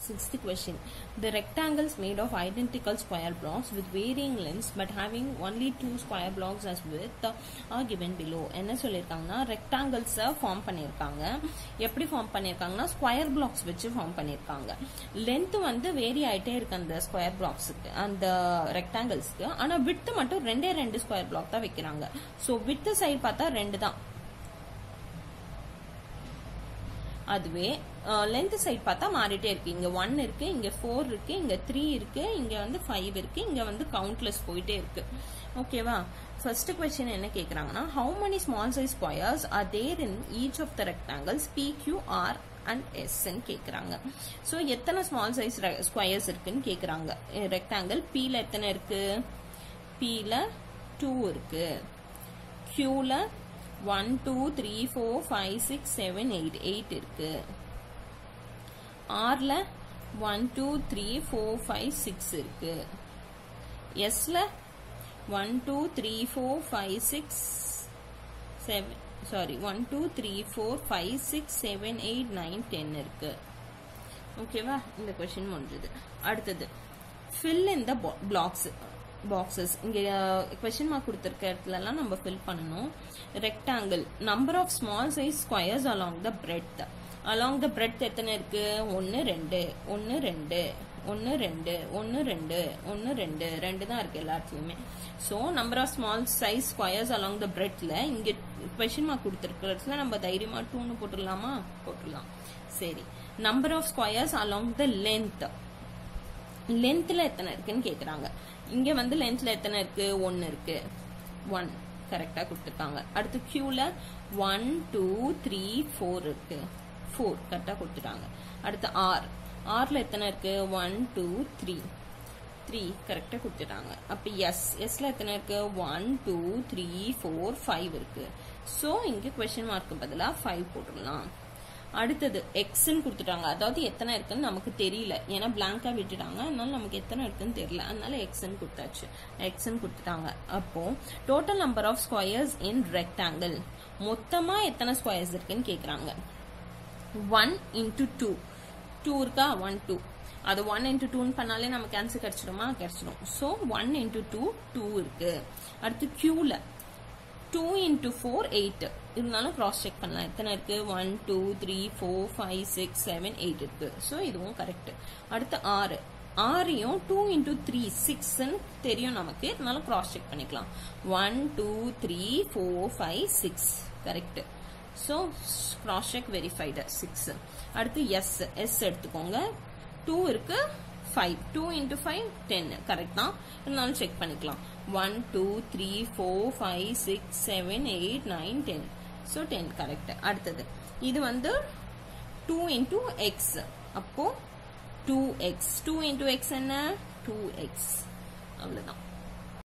Sixth question. The rectangles made of identical square blocks with varying lengths but having only two square blocks as width are given below. என்ன சொல்லியிருக்காங்கன்னா rectangles form பண்ணியிருக்காங்க எப்படி form பண்ணியிருக்காங்கன்னா square blocks வச்சு form பண்ணியிருக்காங்க length வந்து vary ஆயிட்டே இருக்கு அந்த ஸ்கொயர் பிளாக்ஸுக்கு அந்த ரெக்டாங்கிள்ஸ்க்கு ஆனா விட்டு மட்டும் ரெண்டே ரெண்டு ஸ்கொயர் பிளாக் தான் வைக்கிறாங்க ஸோ விட்டு சைடு பார்த்தா ரெண்டு தான் அதுவே லென்த் சைட் பார்த்தா மாறிட்டே இருக்கு இங்க ஒன் இருக்கு இங்க ஃபோர் இருக்கு இங்க த்ரீ இருக்கு இங்க வந்து ஃபைவ் இருக்கு இங்க வந்து கவுண்ட்லெஸ் போயிட்டே இருக்கு ஓகேவா ஃபர்ஸ்ட் கொஸ்டின் என்ன கேக்குறாங்கன்னா how many small size squares are there in each of the rectangles P Q R and எஸ்ன்னு கேக்குறாங்க ஸோ எத்தனை ஸ்மால் சைஸ் ஸ்கொயர்ஸ் இருக்குன்னு கேக்குறாங்க ரெக்டாங்கிள் பில எத்தனை இருக்கு பில டூ இருக்கு கியூல one two three four five six seven eight eight இருக்கு ஆர்ல one two three four five six இருக்கு எஸ்ல one two three four five six seven sorry one two three four five six seven eight nine ten இருக்கு ஓகேவா இந்த question முடிஞ்சது அடுத்தது fill in the blocks boxes இங்க கொஸ்டின் மார்க் கொடுத்துருக்க இடத்துலலாம் நம்ம ஃபில் பண்ணணும் rectangle number of small size squares along the breadth along the breadth எத்தனை இருக்கு ஒன்னு ரெண்டு ஒன்னு ரெண்டு ஒன்னு ரெண்டு ஒன்னு ரெண்டு ஒன்னு ரெண்டு ரெண்டு தான் இருக்கு எல்லாத்துலயுமே so number of small size squares along the பிரெட்ல இங்க கொஸ்டின் மார்க் கொடுத்துருக்க இடத்துல நம்ம தைரியமா டூன்னு போட்டுடலாமா போட்டுடலாம் சரி number of squares along the length லென்த்ல எத்தனை இருக்குன்னு கேக்குறாங்க இங்க வந்து லென்த்ல எத்தனை இருக்கு ஒன்னு இருக்கு ஒன் கரெக்டா கொடுத்துருக்காங்க அடுத்து கியூல ஒன் டூ த்ரீ ஃபோர் இருக்கு ஃபோர் கரெக்டா கொடுத்துட்டாங்க அடுத்து ஆர் ஆர்ல எத்தனை இருக்கு ஒன் டூ த்ரீ த்ரீ கரெக்டா கொடுத்துட்டாங்க அப்ப எஸ் எஸ்ல எத்தனை இருக்கு one two three four five இருக்கு ஸோ இங்க கொஸ்டின் மார்க்கு பதிலாக ஃபைவ் போட்டுடலாம் அடுத்தது எக்ஸ்ன்னு கொடுத்துட்டாங்க அதாவது எத்தனை இருக்குன்னு நமக்கு தெரியல ஏன்னா பிளாங்கா விட்டுட்டாங்க அதனால நமக்கு எத்தனை இருக்குன்னு தெரியல அதனால எக்ஸ்ன்னு கொடுத்தாச்சு எக்ஸ்ன்னு கொடுத்துட்டாங்க அப்போ total number of squares in rectangle மொத்தமா எத்தனை ஸ்கொயர்ஸ் இருக்குன்னு கேக்குறாங்க ஒன் இன்டூ டூ டூ இருக்கா ஒன் டூ அது ஒன் இன்டூ டூன்னு பண்ணாலே நமக்கு ஆன்சர் கிடைச்சிடுமா கிடைச்சிடும் so one into two two இருக்கு அடுத்து கியூல டூ இன்டூ ஃபோர் எயிட் இருந்தாலும் கிராஸ் செக் பண்ணலாம் எத்தனை இருக்கு one two three four five six seven eight இருக்கு ஸோ இதுவும் கரெக்ட் அடுத்து ஆறு ஆறையும் டூ இன்டூ த்ரீ சிக்ஸ்ன்னு தெரியும் நமக்கு இருந்தாலும் கிராஸ் செக் பண்ணிக்கலாம் one two three four five six correct so cross check verified six அடுத்து எஸ் எஸ் எடுத்துக்கோங்க டூ இருக்கு five two into five ten correct தான் இருந்தாலும் செக் பண்ணிக்கலாம் one two three four five six seven eight nine ten so ten correct அடுத்தது இது வந்து two into X அப்போ two X two into X என்ன டூ எக்ஸ் அவ்வளோதான்